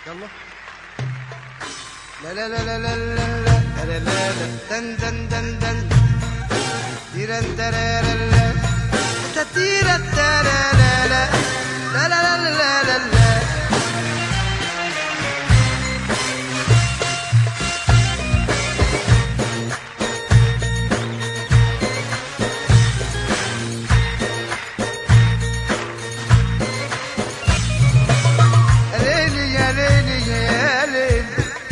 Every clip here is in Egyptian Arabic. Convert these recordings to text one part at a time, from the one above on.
يلا لا لا لا لا لا لا لا لا لا لا دن دن دن دن تيرن ترارا لا تتيرا ترارا لا لا لا لا لا لا لا ليلي يا ليلي يا ليلي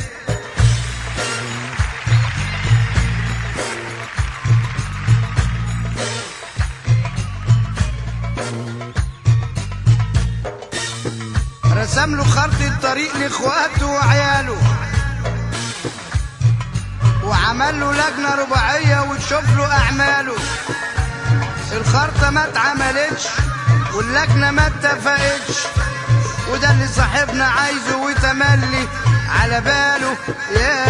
رسم له خرطة طريق لاخواته وعياله وعمل له لجنة رباعية وتشوف له أعماله الخرطة ما اتعملتش واللجنة ما اتفقتش وده اللي صاحبنا عايزه وتملي على باله يا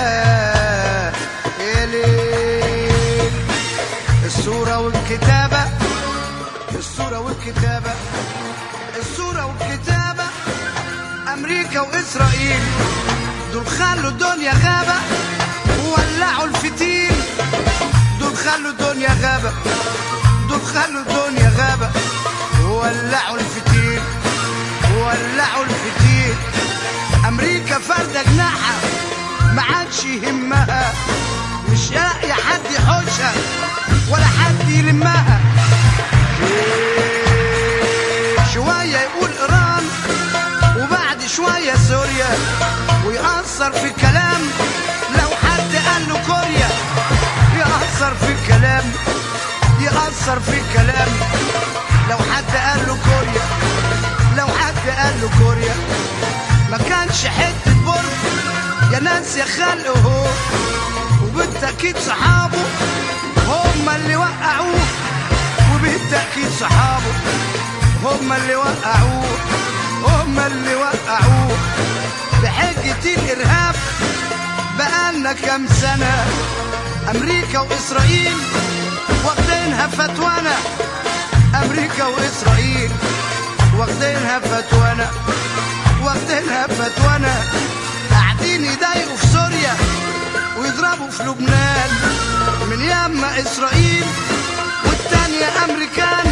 يا ليل الصورة والكتابة الصورة والكتابة الصورة والكتابة أمريكا وإسرائيل دول خلوا الدنيا غابة وولعوا الفتيل دول خلوا الدنيا غابة دول خلوا الدنيا غابة وولعوا الفتيل ولعوا الفتيل امريكا فردة جناحها ما عادش يهمها مش لاقي حد يحوشها ولا حد يلمها شوية يقول ايران وبعد شوية سوريا ويأثر في الكلام لو حد قال له كوريا يأثر في الكلام يأثر في الكلام لو حد قال له كوريا لو حد قال له كوريا ما كانش حتة برج يا ناس يا خلق هو وبالتأكيد صحابه هم اللي وقعوه وبالتأكيد صحابه هم اللي وقعوه هم اللي وقعوه بحجة الإرهاب بقالنا كام سنة أمريكا وإسرائيل واخدينها فتوانا أمريكا وإسرائيل واخدينها فتوانا واخدينها فتوانا قاعدين يضايقوا في سوريا ويضربوا في لبنان من ياما إسرائيل والتانية أمريكان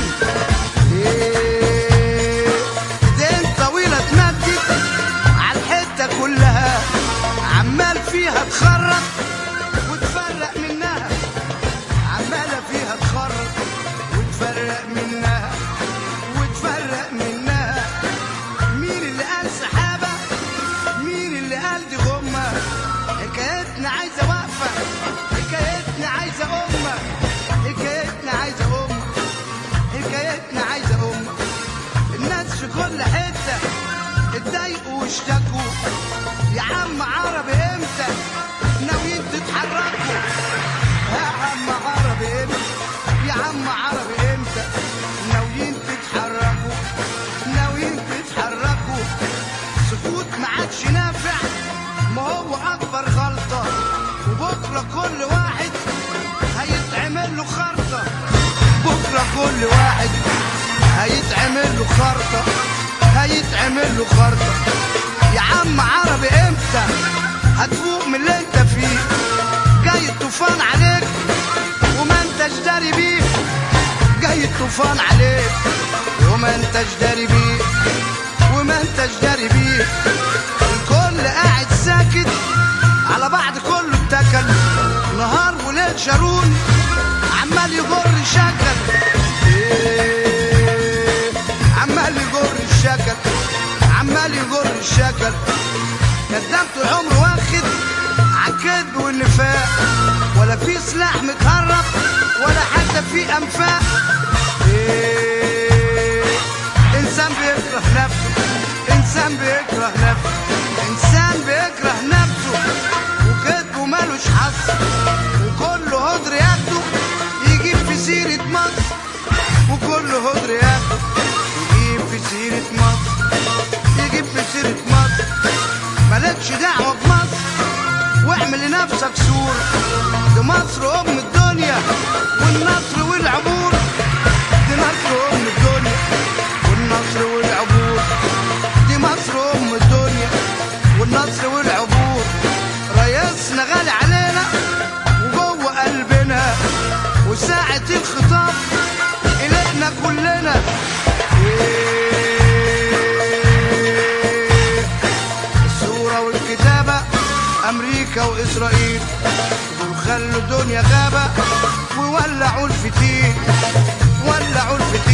إيه، ايدين طويلة تمدد على الحتة كلها عمال فيها تخرط وتفرق منها عمالة فيها تخرط وتفرق منها وتفرق منها مين اللي قال سحابة مين اللي قال دي غمة حكايتنا عايزة وقفة حكايتنا عايزة أمة حكايتنا عايزة أمة حكايتنا عايزة أمة الناس في كل حتة اتضايقوا واشتكوا يا عم عربي امتى ناويين تتحركوا يا عم عربي امتى يا عم عربي امتى ناويين تتحركوا ناويين تتحركوا سكوت ما عادش نافع ما هو اكبر غلطة وبكرة كل واحد هيتعمل له خرطة بكرة كل واحد هيتعمل له خرطة هيتعمل له خرطة يا عم عربي امتى هتفوق من اللي انت فيه جاي الطوفان عليك وما انتش داري بيه جاي الطوفان عليك وما انتش داري بيه وما انتش داري بيه الكل قاعد ساكت على بعض كله اتكل نهار وليل شارون عمال يجر شكل إيه، عمال يجر الشكل عمال يجر الشكل كذاب طول عمره واخد عالكذب والنفاق ولا في سلاح متهرب ولا حتى في انفاق إيه، انسان بيكره نفسه انسان بيكره نفسه انسان بيكره نفسه وكذبه مالوش حظ وكل هدر ياخده يجيب في سيرة مصر وكل هدر ياخده يجيب في سيرة مصر يجيب في سيرة مصر مالكش دعوة بمصر واعمل لنفسك صورة دي مصر أم الدنيا والنصر والعبور دي مصر أم الدنيا والنصر والعبور دي مصر أم الدنيا وامريكا واسرائيل دول خلوا الدنيا غابة وولعوا الفتيل ولعوا الفتيل